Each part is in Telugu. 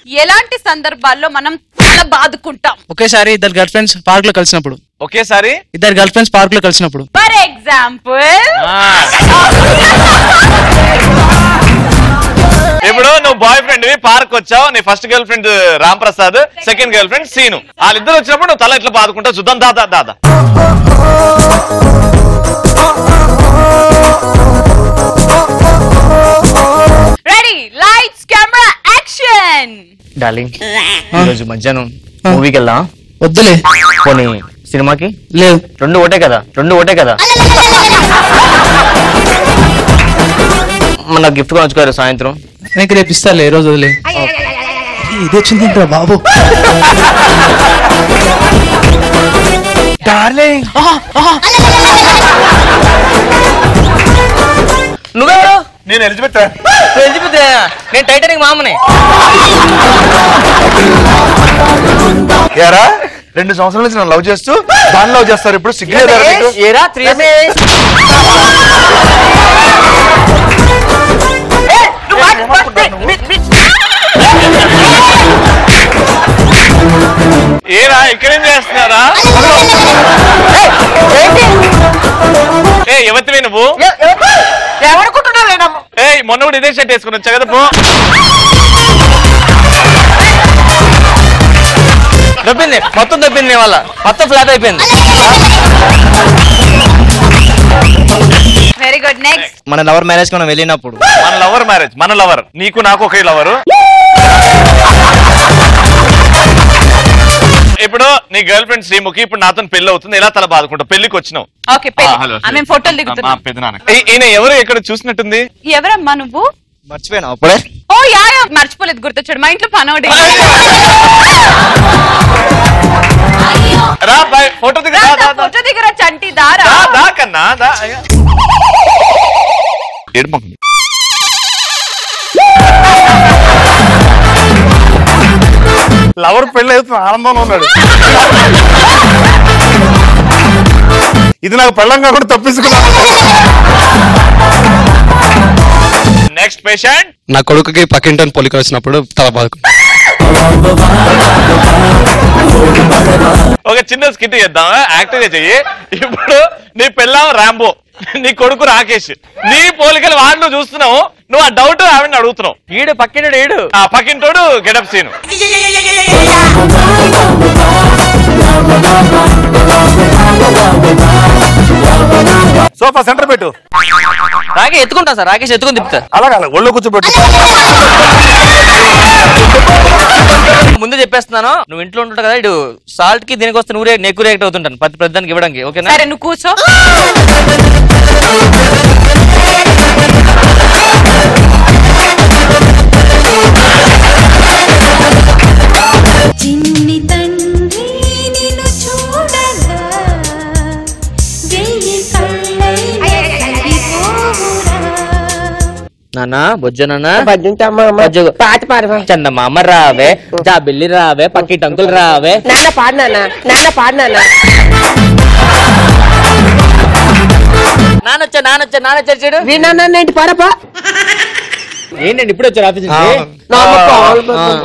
ఎలాంటి సందర్భాల్లో మనం తల బాదుకుంటాం ఒకేసారి ఇద్దరు గర్ల్ ఫ్రెండ్స్ పార్క్ లో కలిసినప్పుడు ఒకేసారి ఇద్దరు గర్ల్ ఫ్రెండ్స్ పార్క్ లో కలిసినప్పుడు ఫర్ ఎగ్జాంపుల్ ఇప్పుడు నువ్వు బాయ్ ఫ్రెండ్ పార్క్ వచ్చావు నీ first girlfriend Ram Prasad second girlfriend Seenu వాళ్ళిద్దరు వచ్చినప్పుడు నువ్వు తల ఎట్లా బాదుకుంటావు చూద్దాం దాదా దాదా ready lights camera action darling ఈరోజు మధ్యాహ్నం మూవీకి వెళ్దాం వద్దులే పోనీ సినిమాకి లేదు రెండు ఒకటే కదా రెండు ఒకటే కదా మన గిఫ్ట్ కొనుక్కోరు సాయంత్రం నీకు రేపు ఇస్తాలే ఈ రోజు వదిలే ఇది వచ్చింది బాబు డార్లింగ్ నువ్వెవరు నేను ఎలిజబెత్ ఎలిజబెత్ నేను టైటానిక్ మామని యారా రెండు సంవత్సరాల నుంచి నన్ను లవ్ చేస్తూ దాన్ని లవ్ చేస్తారు ఇప్పుడు సిగ్గు ఏరా త్రీ ఏరా ఇక్కడేం చేస్తున్నారా ఏ యువతివి నువ్వు ఏ మొన్న కూడా ఇదే షర్ట్ వేసుకుని వచ్చా కదా పో దొబ్బింది మొత్తం దొబ్బింది నీ వల్ల మొత్తం ఫ్లాప్ అయిపోయింది వెరీ గుడ్ నెక్స్ట్ మన లవర్ మ్యారేజ్ మనం వెళ్ళినప్పుడు మన లవర్ మ్యారేజ్ మన లవర్ నీకు నాకు ఒకే లవరు ఇప్పుడు నీ గర్ల్ ఫ్రెండ్ శ్రీముఖి ఇప్పుడు నాతో పెళ్లి అవుతుంది ఎలా తల బాదుకుంటావు పెళ్లికి వచ్చినావు ఓకే ఆ, హలో. మేము ఫోటోలు దిగుతున్నాం పెద్దనాన్న ఈ- ఈయన ఎవరు ఎక్కడ చూసినట్టుంది ఎవరమ్మా నువ్వు మర్చిపోయినా అప్పుడే ఓ యా యా, మర్చిపోలేదు గుర్తొచ్చాడు మా ఇంట్లో పనోడి రా బాయ్ ఫోటో దిగు దా, దా, దా. ఫోటో దగ్గర చంటి దారా దా, దా కన్నా దా అయ్యా. ఏడుమొహం. లవర్ పెళ్లి అవుతున్న ఆనందంలో ఉన్నాడు ఇది నాకు పెళ్ళం కాకుండా తప్పించుకున్నా నెక్స్ట్ పేషెంట్ నా కొడుకుకి పక్కింటని పొలిక వచ్చినప్పుడు తల బాదుకు ఒక చిన్న స్కిట్ చేద్దాం యాక్టివ్ గా చెయ్యి ఇప్పుడు నీ పెళ్ళాం రాంబో నీ కొడుకు రాకేష్ నీ పోలికలు వాడు నువ్వు చూస్తున్నావు నువ్వు ఆ డౌట్ ఆవిడని అడుగుతున్నావు ఈడు పక్కిండు ఈడు ఆ పక్కింటోడు గెటప్ సీను సోఫా సెంటర్ పెట్టు రాకేష్ ఎత్తుకుంటా సార్ రాకేష్ ఎత్తుకుని తిప్పుతా అలాగే అలా ఒళ్ళో కూర్చోబెట్టు ముందే చెప్పేస్తున్నాను నువ్వు ఇంట్లో ఉంటుంటా కదా ఇటు సాల్ట్ కి దీనికి వస్తే నువ్వు నెక్కు రియాక్ట్ అవుతుంటాను ప్రతి ప్రతిదానికి ఇవ్వడానికి ఓకేనా సరే నువ్వు కూర్చో చిన్ని తండ్రి నిన్ను చూడగా వెయ్యి కళ్ళై సరిపోవురా నానా బొజ్జ నాన్న బజ్జుంటమ్మా బజ్జు. పాట పాడవా చందమామ రావే జా బిల్లి రావే పక్కి టంకులు రావే నాన్న పాడు నాన్న నాన్న పాడు నాన్న నానొచ్చా నానొచ్చా నానొచ్చా చెడు విన్నా ఏంటి పాడపా ఏంటండి ఇప్పుడు వచ్చారు ఆఫీస్ నుంచి నాన్న పాడు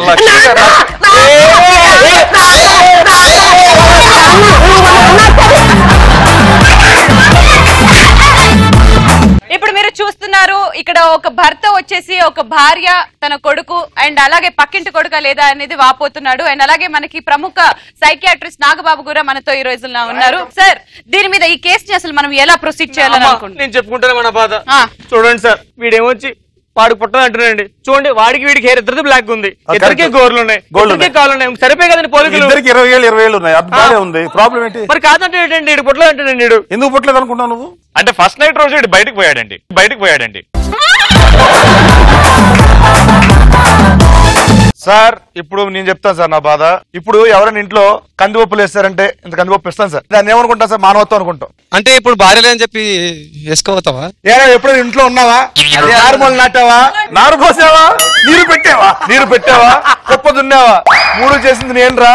ఇప్పుడు మీరు చూస్తున్నారు ఇక్కడ ఒక భర్త వచ్చేసి ఒక భార్య తన కొడుకు అండ్ అలాగే పక్కింటి కొడుక లేదా అనేది వాపోతున్నాడు అండ్ అలాగే మనకి ప్రముఖ సైకియాట్రిస్ట్ నాగబాబు కూడా మనతో ఈ రోజుల్లో ఉన్నారు సార్ దీని మీద ఈ కేసుని అసలు మనం ఎలా ప్రొసీడ్ చేయాలని అనుకుంటున్నాం నేను చెప్పుకుంటాను మన బాధ ఆ. చూడండి సార్ వీడేమొచ్చి వాడికి పుట్టదు అంటున్నాండి చూడండి వాడికి వీడికి హెయిర్ ఇద్దరిది బ్లాక్ ఉంది ఆ, ఇద్దరికి correct. గోర్లు ఉన్నాయి గోర్లు ఇద్దరికి ఉన్నాయి. కాళ్ళు ఉన్నాయి సరిపోయి కదండి పోలికలు ఇద్దరికి ఇరవై ఏళ్ళు ఇరవై ఏళ్ళు ఉన్నాయి అబ్బాయి ఉంది ప్రాబ్లం ఏంటి మరి కాదంటే ఏంటండి ఇడు పుట్టలేదు అంటాడండి ఇడు ఎందుకు పుట్టలేదు అనుకుంటావు నువ్వు అంటే ఫస్ట్ నైట్ రోజు ఇటు బయటకు పోయాడండి బయటకు పోయాడండి సార్ ఇప్పుడు నేను చెప్తాను సార్ నా బాధ ఇప్పుడు ఎవరైనా ఇంట్లో కందిపప్పులు వేస్తారంటే ఇంత కందిపప్పు ఇస్తాను సార్ దాన్ని ఏమనుకుంటా సార్ మానవత్వం అనుకుంటాం అంటే ఇప్పుడు భార్యలే అని చెప్పి వేసుకోపోతావా ఏరా ఎప్పుడు ఇంట్లో ఉన్నావా అదే నార్మల్ నాటావా నారు పోసావా నీరు పెట్టావా నీరు పెట్టావా కుప్ప దున్నావా మూడు చేసింది నేనురా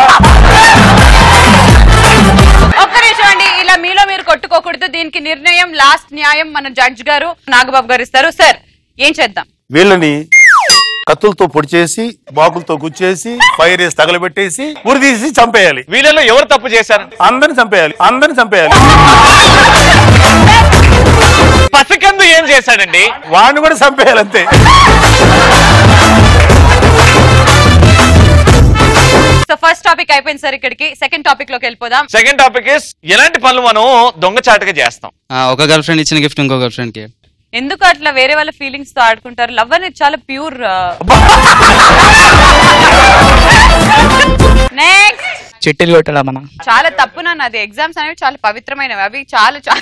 ఒక్క నిమిషం అండి ఇలా మీలో మీరు కొట్టుకోకూడదు దీనికి నిర్ణయం లాస్ట్ న్యాయం మన జడ్జ్ గారు నాగబాబు గారు ఇస్తారు సార్ ఏం చేద్దాం వీళ్ళని కత్తులతో పొడి చేసి బాకులతో గుచ్చేసి ఫైర్ వేసి తగలబెట్టేసి ఉరి తీసి చంపేయాలి వీళ్ళలో ఎవరు తప్పు చేశారు అందరిని చంపేయాలి అందరిని చంపేయాలి పసికందు ఏం చేశాడండి వాడిని కూడా చంపేయాలి అంతే సో ఫస్ట్ టాపిక్ అయిపోయింది సార్ ఇక్కడికి సెకండ్ టాపిక్ లోకి వెళ్ళిపోదాం సెకండ్ టాపిక్ ఇస్ ఎలాంటి పనులు మనం దొంగచాటుగా చేస్తాం ఆ, ఒక గర్ల్ ఫ్రెండ్ ఇచ్చిన గిఫ్ట్ ఇంకో గర్ల్ ఫ్రెండ్ కి ఎందుకు అట్లా వేరే వాళ్ళ ఫీలింగ్స్ తో ఆడుకుంటారు లవ్ అనేది చాలా ప్యూర్ నెక్స్ట్ చిట్టీలు కొట్టడా మన చాలా తప్పు నాన్న అది ఎగ్జామ్స్ అనేవి చాలా పవిత్రమైనవి అవి చాలా చాలా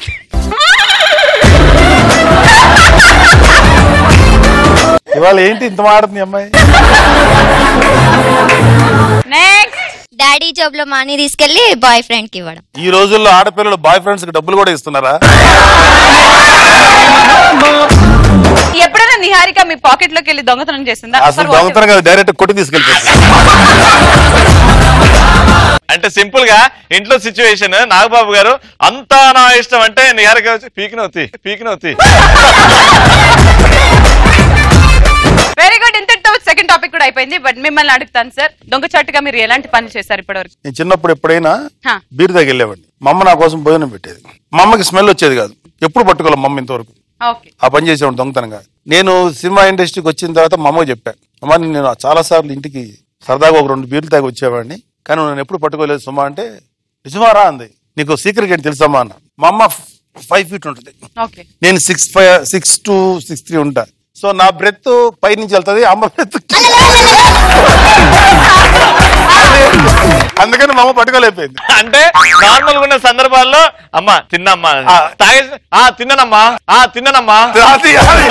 ఇవాళ ఏంటి ఇంత మాడుతుంది ఈ అమ్మాయి నెక్స్ట్ డాడీ జాబ్ లో మనీ తీసుకెళ్లి బాయ్ ఫ్రెండ్ కి ఇవ్వడం ఈ రోజుల్లో ఆడపిల్లలు బాయ్ ఫ్రెండ్స్ కి డబ్బులు కూడా ఇస్తున్నారా ఎప్పుడైనా నిహారిక మీ పాకెట్ లోకి వెళ్ళి దొంగతనం చేసిందా అసలు దొంగతనం కాదు డైరెక్ట్ కొట్టి తీసుకెళ్ళిపోతుంది అంటే సింపుల్ గా ఇంట్లో సిచ్యువేషన్ నాగబాబు గారు అంతా నా ఇష్టం అంటే నిహారిక వచ్చి పీకినవుతి పీకినవుతి వెరీ గుడ్ ఇంతటితో సెకండ్ టాపిక్ కూడా అయిపోయింది బట్ మిమ్మల్ని అడుగుతాను సార్ దొంగచాటుగా మీరు ఎలాంటి పనులు చేశారు ఇప్పటివరకు నేను చిన్నప్పుడు ఎప్పుడైనా హా. బీర్ దగ్గర వెళ్ళేవాడిని మా అమ్మ నా కోసం భోజనం పెట్టేది మా అమ్మకి స్మెల్ వచ్చేది కాదు ఎప్పుడు పట్టుకోవాలి మా అమ్మ ఇంతవరకు ఓకే ఆ పని చేసేవాడు దొంగతనంగా నేను సినిమా ఇండస్ట్రీకి వచ్చిన తర్వాత మా అమ్మకి చెప్పాను అమ్మ నేను చాలా సార్లు ఇంటికి సరదాగా ఒక రెండు బీర్లు తాగి వచ్చేవాడిని కానీ నేను ఎప్పుడు పట్టుకోలేదు సుమా అంటే నిజమారా అంది నీకు సీక్రెట్ ఏంటి తెలుసమ్మా అన్న మా అమ్మ ఫైవ్ ఫీట్ ఉంటుంది ఓకే నేను six five six two six three ఉంటా సో నా బ్రెత్ పై నుంచి వెళ్తుంది అమ్మ బ్రెత్ అందుకని మా అమ్మ పట్టుకోలేకపోయింది అంటే నార్మల్ ఉన్న సందర్భాల్లో అమ్మా తిన్నమ్మా ఆ. తాగేసి ఆ తిన్ననమ్మా ఆ తిన్ననమ్మా అది అది.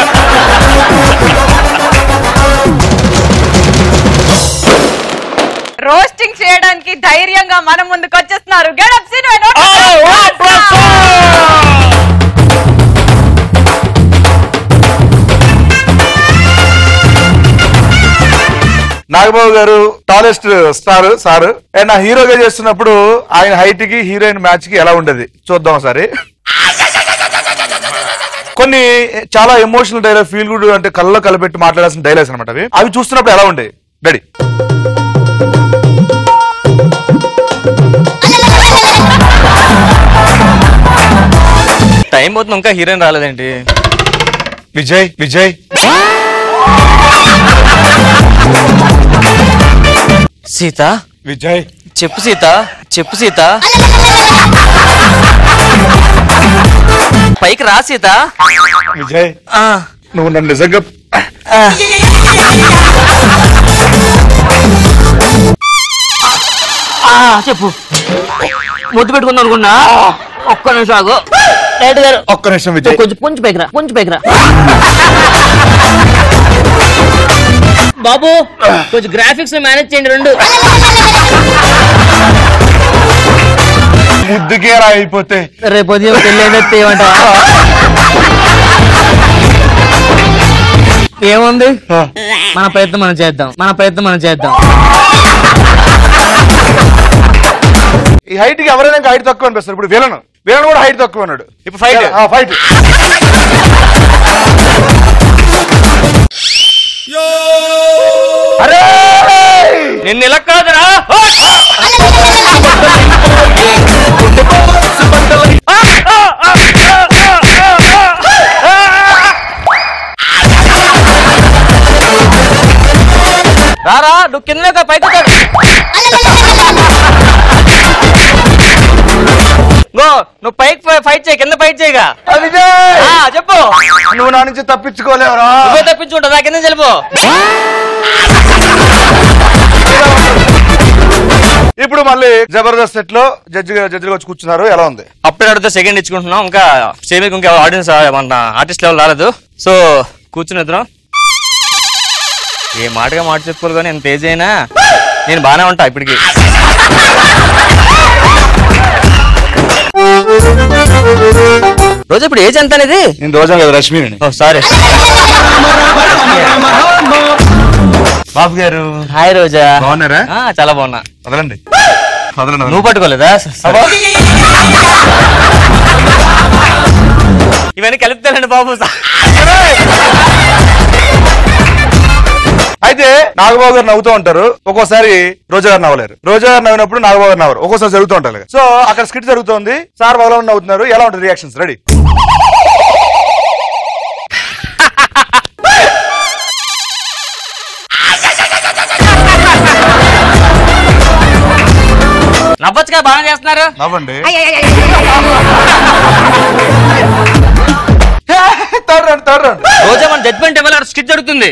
రోస్టింగ్ చేయడానికి ధైర్యంగా మన ముందుకు వచ్చేస్తున్నారు గెడప్ సీన్ ఆ, ఓ ప్రసాద్! నాగబాబు గారు టాలెస్ట్ స్టార్ సార్ అండ్ ఆ హీరోగా చేస్తున్నప్పుడు ఆయన హైట్ కి హీరోయిన్ మ్యాచ్ కి ఎలా ఉండేది చూద్దాం ఒకసారి కొన్ని చాలా ఎమోషనల్ డైలాగ్ ఫీల్ గుడ్ అంటే కళ్ళలో కలపెట్టి మాట్లాడాల్సిన డైలాగ్స్ అనమాట అవి అవి చూస్తున్నప్పుడు ఎలా ఉండేవి రెడీ టైం పోతుంది ఇంకా హీరోయిన్ రాలేదేంటి విజయ్ విజయ్ సీత విజయ్ చెప్పు సీత చెప్పు సీత పైకి రా సీత విజయ్ ఆ, నువ్వు నన్ను నిజంగా ఆ, చెప్పు ముద్దు పెట్టుకుందాం అనుకున్నా ఒక్క నిమిషం ఆగు రైట్ గారు ఒక్క నిమిషం విజయ్ కొంచెం కొంచెం పైకిరా కొంచెం పైకిరా బాబు కొంచెం గ్రాఫిక్స్ మేనేజ్ చేయండి రెండు ముద్దుకే రా అయిపోతే రేపు ఉదయం పెళ్ళి ఏమంటావా ఏముంది మన ప్రయత్నం మనం చేద్దాం మన ప్రయత్నం మనం చేద్దాం ఈ హైట్ కి ఎవరైనా హైట్ తక్కువ అనిపిస్తారు ఇప్పుడు వీళ్ళను వీళ్ళను కూడా హైట్ తక్కువ ఉన్నాడు ఇప్పుడు fight. ఫైట్ అరే నిన్ను ఇలా కాదురా రారా నువ్వు కింద పైకి వచ్చాడు. గో నువ్వు పైకి ఫైట్ చేయి కింద ఫైట్ చేయగా విజయ్ ఆ, చెప్పు నువ్వు నా నుంచి తప్పించుకోలేవరా నువ్వే తప్పించుకుంటా నా కింద వెళ్ళిపో ఇప్పుడు మళ్ళీ జబర్దస్త్ సెట్ లో జడ్జి జడ్జిగా వచ్చి కూర్చున్నారు ఎలా ఉంది అప్పుడే అడిగితే సెకండ్ ఇచ్చుకుంటున్నాం ఇంకా స్టేజ్ మీద ఇంకా ఆడియన్స్ మన ఆర్టిస్ట్ లెవెల్ రాలేదు సో కూర్చుని ఇద్దరం ఏ మాటగా మాట చెప్పుకోరు కానీ ఎంత ఏజ్ అయినా నేను బాగానే ఉంటా ఇప్పటికి రోజు ఇప్పుడు ఏజ్ ఎంత అనేది నేను రోజా కదా రష్మి ఓ సారీ బాబు గారు హాయ్ రోజా బాగున్నారా ఆ, చాలా బాగున్నా వదలండి వదలండి నువ్వు పట్టుకోలేదా సరే. ఇవన్నీ కలుపుతానండి బాబు నాగబాబు గారు నవ్వుతూ ఉంటారు ఒక్కోసారి రోజా గారు నవ్వలేరు రోజా గారు నవ్వినప్పుడు నాగబాబు గారు నవ్వరు ఒక్కోసారి జరుగుతూ ఉంటారు సో అక్కడ స్కిట్ జరుగుతోంది సార్ బాగా నవ్వుతున్నారు ఎలా ఉంటుంది రియాక్షన్స్ రెడీ నవ్వచ్చుగా బాగా చేస్తున్నారు నవ్వండి third round third round Roja మన జడ్జ్మెంట్ ఇవ్వాలి స్కిట్ జరుగుతుంది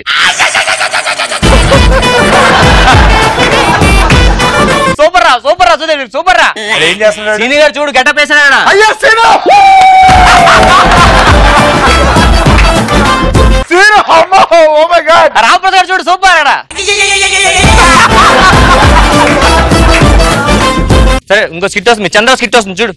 సూపర్ రా సూపర్ రా చూడండి సూపర్ రా ఏం చేస్తున్నాడు సీని గారు చూడు గెటప్ వేసాడు అయ్యా సీను సీను అమ్మో ఓ మై గాడ్ రామప్రసాద్ గారు చూడు సూపర్ ఆడ సరే ఇంకో స్కిట్ వస్తుంది చంద్ర స్కిట్ వస్తుంది చూడు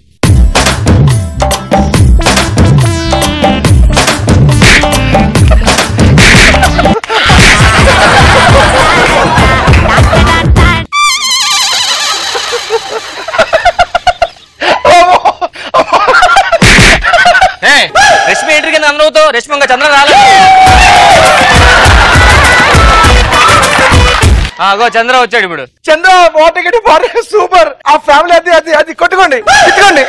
ఏయ్, రష్మి ఎంట్రీ కింద అందరూ అవుతావు రష్మి ఇంకా చంద్ర రాలేదు ఆ, అగో చంద్ర వచ్చాడు ఇప్పుడు చంద్ర వాటర్ ఫర్ సూపర్ ఆ ఫ్యామిలీ అది అది అది కొట్టుకోండి తిట్టుకోండి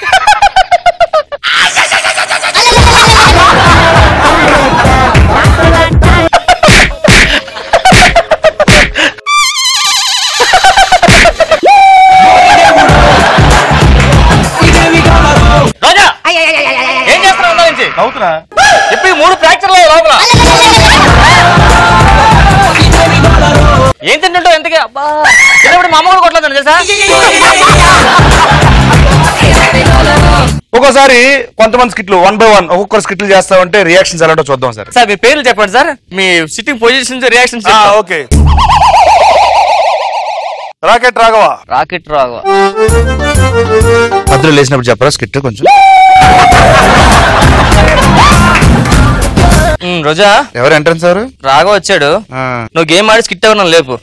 రోజా ఏం చేస్తున్నావు అందా నుంచి నవ్వుతున్నా ఇప్పుడు ఈ మూడు ఫ్రాక్చర్లు లోపల ఏం తింటుంటావు ఎంతకి అబ్బా చిన్నప్పుడు మా అమ్మ కూడా కొట్టలేదు తెలుసా ఒక్కోసారి కొంతమంది స్కిట్లు వన్ బై వన్ ఒక్కొక్కరు స్కిట్లు చేస్తామంటే రియాక్షన్స్ ఎలాంటో చూద్దాం సార్ సార్ మీ పేర్లు చెప్పండి సార్ మీ sitting positions reactions okay rocket Raghava rocket Raghava మధ్యలో లేచినప్పుడు చెప్పరా స్కిట్ కొంచెం ఉమ్, రోజా ఎవరు ఎంట్రన్స్ ఎవరు రాఘవ వచ్చాడు నువ్వు గేమ్ ఆడి స్కిట్ ఎవరు లేపు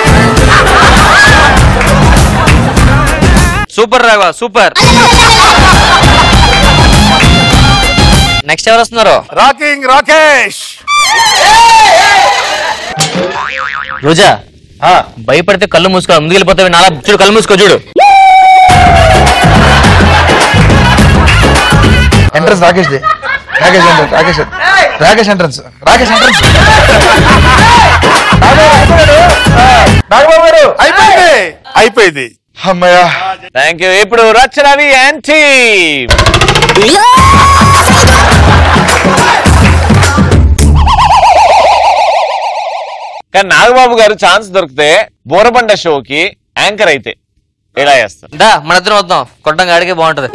సూపర్ రాఘవ సూపర్ నెక్స్ట్ ఎవరు వస్తున్నారు రాకింగ్ రాకేష్ రోజా భయపడితే కళ్ళు మూసుకో ముందుకు వెళ్ళిపోతావు నాలా చూడు కళ్ళు మూసుకో చూడు entrance Rakesh the Rakesh entrance Rakesh Rakesh entrance Rakesh entrance Nagababu garu అయిపోయింది అయిపోయింది అమ్మయ్యా థ్యాంక్ యూ ఇప్పుడు రచనవి యాంటీ కానీ నాగబాబు గారు ఛాన్స్ దొరికితే బోరబండ షోకి యాంకర్ అయితే ఎలా చేస్తారు దా మన ఇద్దరం వద్దాం కొట్టడం గాడికే బాగుంటది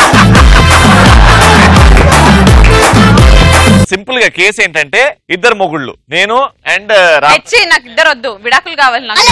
సింపుల్ గా కేసు ఏంటంటే ఇద్దరు మొగుళ్ళు నేను అండ్ రామ్ తెచ్చి నాకు ఇద్దరు వద్దు విడాకులు కావాలి నాకు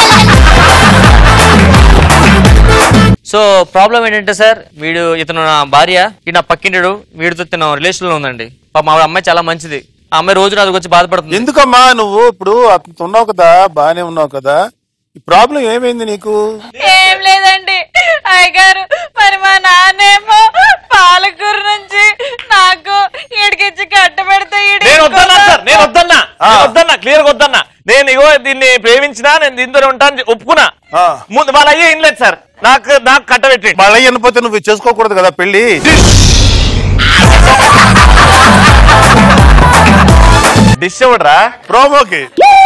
సో ప్రాబ్లం ఏంటంటే సార్ వీడు ఇతను నా భార్య ఈ నా పక్కింటాడు వీడితో తిన రిలేషన్ లో ఉందండి పాప మా అమ్మాయి చాలా మంచిది ఆ అమ్మాయి రోజు నాకు వచ్చి బాధపడుతుంది ఎందుకమ్మా నువ్వు ఇప్పుడు అతనితో ఉన్నావు కదా బానే ఉన్నావు కదా ఈ ప్రాబ్లం ఏమైంది నీకు ఏం లేదండి అయ్యగారు మరి మా నాన్నేమో పాలకూరు నుంచి నాకు ఈడికిచ్చి కట్ట పెడితే ఈడు నేను వద్దన్నా సార్ నేను వద్దన్నా నేను వద్దన్నా క్లియర్ గా వద్దన్నా నేను ఇగో దీన్ని ప్రేమించినా నేను దీంతోనే ఉంటాను ఒప్పుకున్నా ముందు వాళ్ళ అయ్యే ఏం లేదు సార్ నాకు నాకు కట్టబెట్టండి మళ్ళీ అనిపోతే నువ్వు చేసుకోకూడదు కదా పెళ్లి డిష్ ఎవడరా ప్రోమోకి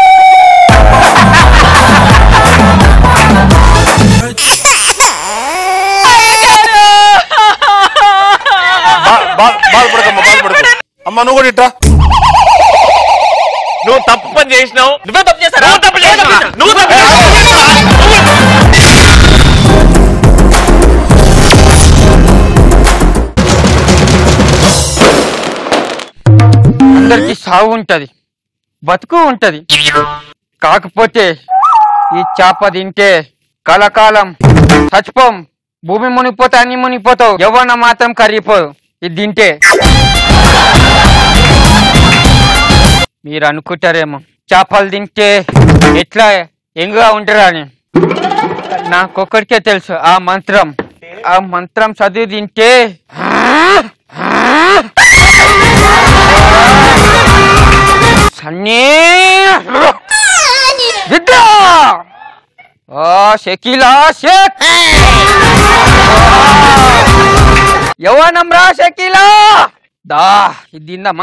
బా- బా- బాధపడకమ్మా బాధపడకు అమ్మ నువ్వు కూడా ఇట్టా నువ్వు తప్పు పని చేసినావు నువ్వే తప్పు చేశావు నువ్వు తప్పు చేసినావు నువ్వు తప్పు అందరికి సాగు ఉంటది బతుకు ఉంటది కాకపోతే ఈ చేప తింటే కలకాలం చచ్చిపోం భూమి మునిగిపోతే అన్ని మునిగిపోతావు ఎవన్న మాత్రం కరిగిపోదు ఇది తింటే మీరు అనుకుంటారేమో చేపలు తింటే ఎట్లా ఎంగుగా ఉంటారా అని నాకొక్కడికే తెలుసు ఆ మంత్రం ఆ మంత్రం చదివి తింటే సన్నీ షకీలా షేక్ యవ్వనంరా షకీలా దా ఇది తిందమ్మా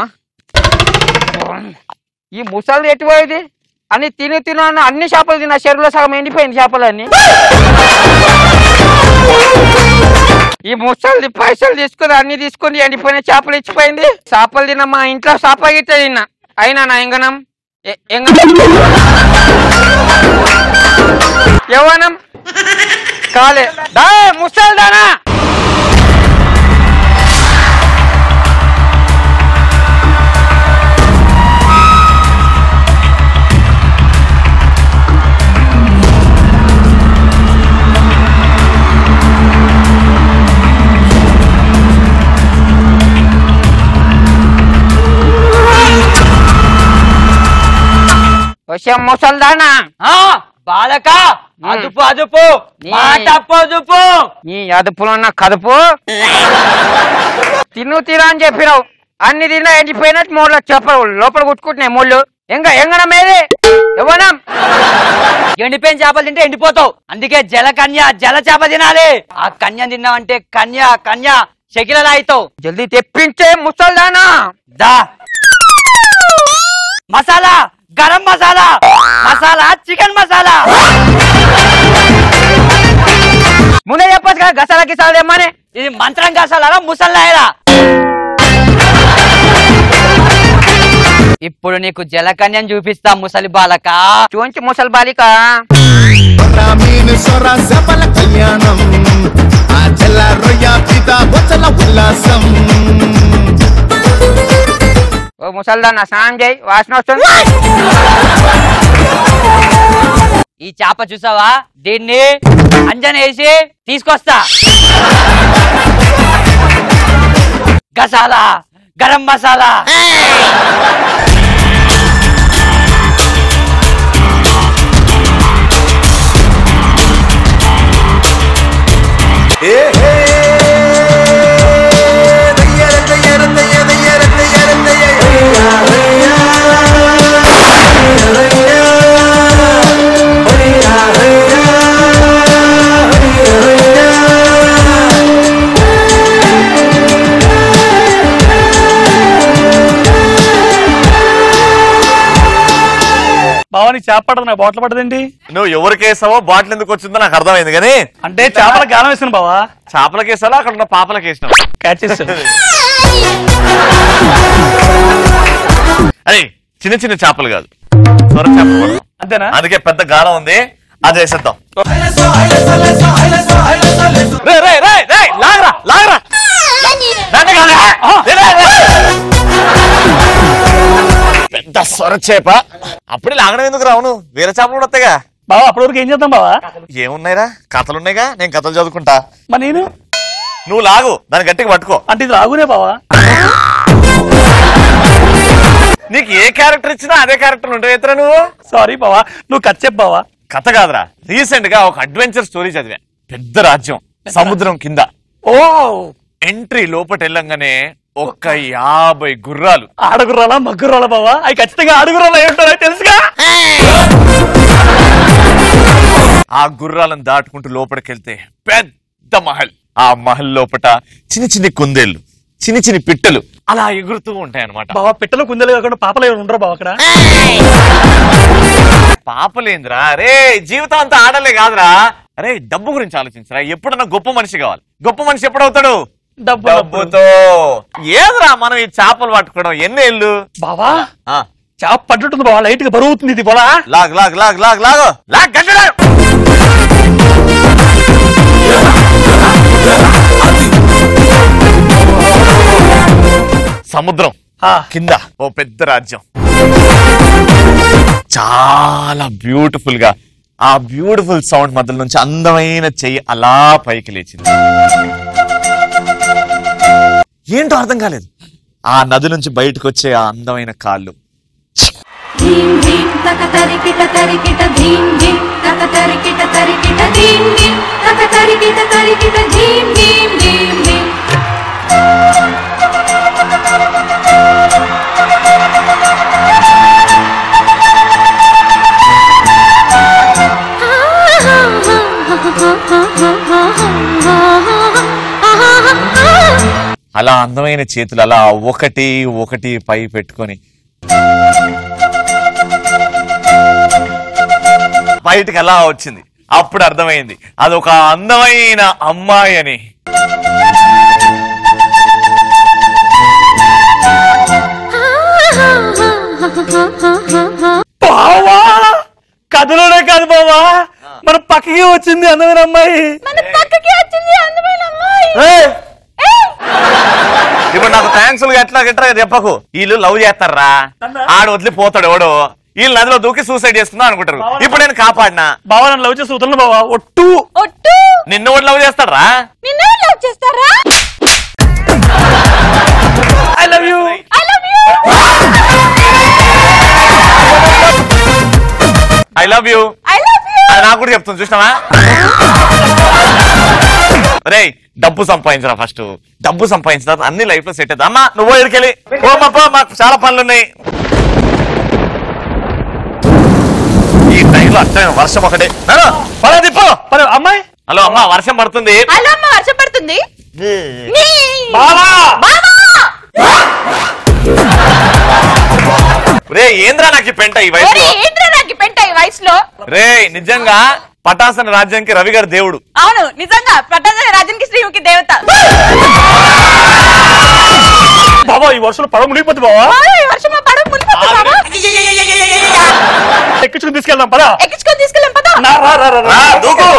ఈ ముసలి ఎటుపోయేది అని తిని తిన్నాను అన్ని చేపలు తిన్నా చెరువులో సగం ఎండిపోయింది చేపలన్నీ ఈ ముసలిది పైసలు తీసుకుని అన్ని తీసుకుని ఎండిపోయిన చేపలు ఇచ్చిపోయింది చేపలు తిన్నా మా ఇంట్లో చేప గిట్ట తిన్నా అయినా నా ఎంగనం ఎ- ఎంగనం యవ్వనం కాలే దా ముసలి దానా వచ్చే ముసల్దానా బాలక అదుపు అదుపు మాట పొదుపు నీ అదుపులో ఉన్న కదుపు తిను తిరా అని చెప్పినావు అన్ని తిన్నా ఎండిపోయినట్టు మూడు చెప్పరు లోపల కుట్టుకుంటున్నాయి ముళ్ళు ఎంగ ఎంగనం ఏది ఇవ్వనం ఎండిపోయిన చేపలు తింటే ఎండిపోతావు అందుకే జల కన్య జల చేప తినాలి ఆ కన్య తిన్నావంటే కన్య కన్య శకిలలా అవుతావు జల్దీ తెప్పించే ముసల్దానా దా మసాలా గరం మసాలా మసాలా చికెన్ మసాలా ముందే చెప్పచ్చు కదా గసాల గిసాల తెమ్మని ఇది మంత్రం గసాలా ముసల్లాయరా ఇప్పుడు నీకు జలకన్యం చూపిస్తా ముసలి బాలక చూంచి ముసలి బాలిక మీను సొర సఫల కళ్యాణం ఆ జల రొయ్య పిత బొచ్చల ఉల్లాసం ఓ ముసల్దానా స్నానం చేయి వాసన వస్తుంది ఈ చేప చూసావా దీన్ని అంజన వేసి తీసుకొస్తా గసాలా గరం మసాలా బావని చేప పడదు నా బాటిల్ పడదండి నువ్వు ఎవరికేసావో బాటిల్ ఎందుకు వచ్చిందో నాకు అర్థమైంది కానీ అంటే చేపల గాలం వేసాను బావా చేపలకి వేసాలో అక్కడ ఉన్న పాపలకి వేసినావు క్యాచ్ చేసాను అరే చిన్న చిన్న చేపలు కాదు సొర చేపలు పడదాం. అంతేనా అందుకే పెద్ద గాలం ఉంది అది వేసేద్దాం రే, రే, రే, రే, లాగరా లాగరా నన్ను కాదు. రే, రే, రే. పెద్ద సొర చేప అప్పుడే లాగడం ఎందుకు రావును వేరే చేపలు కూడా వస్తాయిగా బావా అప్పటి వరకు ఏం చేద్దాం బావా ఏమున్నాయిరా కథలు ఉన్నాయిగా నేను కథలు చదువుకుంటా మరి నేను నువ్వు లాగు దాన్ని గట్టిగా పట్టుకో అంటే ఇది రాగునే బావా నీకు ఏ క్యారెక్టర్ ఇచ్చినా అదే క్యారెక్టర్ ఉంటావు ఎత్తరా నువ్వు సారీ బావా నువ్వు కథ చెప్పు బావా కథ కాదురా రీసెంట్ గా ఒక అడ్వెంచర్ స్టోరీ చదివా పెద్ద రాజ్యం సముద్రం కింద ఓ ఎంట్రీ లోపట వెళ్ళంగానే ఒక్క యాభై గుర్రాలు ఆడగుర్రాలా మగ్గుర్రాలా బావా అవి ఖచ్చితంగా ఆడగుర్రాలు అయి ఉంటారో తెలుసుగా ఆ గుర్రాలను దాటుకుంటూ లోపలికి వెళ్తే పెద్ద మహల్ ఆ మహల్ లోపట చిన్న చిన్ని కుందేళ్లు చిన్ని చిన్ని పిట్టలు అలా ఎగురుతూ ఉంటాయి అనమాట బావా పిట్టలు కుందెలు కాకుండా పాపలు ఏమైనా ఉండరు బావ అక్కడ పాపలేంద్రా రే జీవితం అంతా ఆడలే కాదురా అరే డబ్బు గురించి ఆలోచించరా ఎప్పుడన్నా గొప్ప మనిషి కావాలి గొప్ప మనిషి ఎప్పుడవుతాడు డబ్బు డబ్బుతో ఏదిరా మనం ఈ చేపలు పట్టుకోవడం ఎన్ని ఏళ్ళు బావా ఆ, చేప పడ్డట్టుంది బావా లైట్ గా బరువు అవుతుంది ఇది బావా లాగ్ లాగ్ లాగ్ లాగ్ లాగ్ లాగ్ గంట లాగ్. సముద్రం కింద ఓ పెద్ద రాజ్యం చాలా బ్యూటిఫుల్ గా ఆ బ్యూటిఫుల్ సౌండ్ మధ్య నుంచి అందమైన చెయ్యి అలా పైకి లేచింది ఏంటో అర్థం కాలేదు ఆ నది నుంచి బయటకు వచ్చే ఆ అందమైన కాళ్ళు ధీం ధీం తక తరికిట తరికిట ధీం ధీం తక తరికిట తరికిట ధీం ధీం తక తరికిట తరికిట ధీం ధీం ధీం ధీం ఆ అలా అందమైన చేతులు అలా ఒకటి ఒకటి పై పెట్టుకొని బయటికి అలా వచ్చింది అప్పుడు అర్థమైంది అదొక అందమైన అమ్మాయి అని బావా కథలోనే కాదు బావా మన పక్కకి వచ్చింది అందమైన అమ్మాయి పక్కకి వచ్చింది అందమైన అమ్మాయి ఏయ్! ఇప్పుడు నాకు థ్యాంక్స్ ఎట్లా ఎట్లా చెప్పకు వీళ్ళు లవ్ చేస్తారా ఆడు వదిలిపోతాడు ఎవడు వీళ్ళు నదిలో దూకి సూసైడ్ చేసుకుందాం అనుకుంటారు ఇప్పుడు నేను కాపాడినా బావా నన్ను లవ్ చేసి వదలను బావా ఒట్టు ఒట్టు నిన్ను కూడా లవ్ చేస్తారా నిన్నే లవ్ చేస్తారా I love you I love you I love you I love you అది నాకు కూడా చెప్తుంది చూసినావా రే డబ్బు సంపాదించరా ఫస్ట్ డబ్బు సంపాదించిన తర్వాత అన్ని లైఫ్ లో సెట్ అవుతుంది అమ్మా నువ్వు ఎడికెళ్ళి ఓ మాపా మాకు చాలా పనులు ఉన్నాయి ఈ టైంలో అర్థమైన వర్షం ఒకటే నాన్న, పద తిప్పు పద అమ్మాయి హలో అమ్మా వర్షం పడుతుంది హలో అమ్మ వర్షం పడుతుంది బావా రే ఏంద్రా నాకు ఈ పెంట ఈ ఒరే, వయసులో ఏంట్రా నాకు ఈ పెంట ఈ వయసులో రే నిజంగా పటాసన రాజ్యానికి రవి గారు దేవుడు అవును నిజంగా పట్టణ రాజన్కి శ్రీముఖి దేవత బావా ఈ వర్షంలో పడవ మునిగిపోద్ది బావా ఓయ్, ఈ వర్షం మా పడవ మునిగిపోతుంది బాబా. ఎక్కించుకుని తీసుకెళ్దాం పదా ఎక్కించుకొని తీసుకెళ్ళాం పదా నా రా రా రా, రా రా, దూకు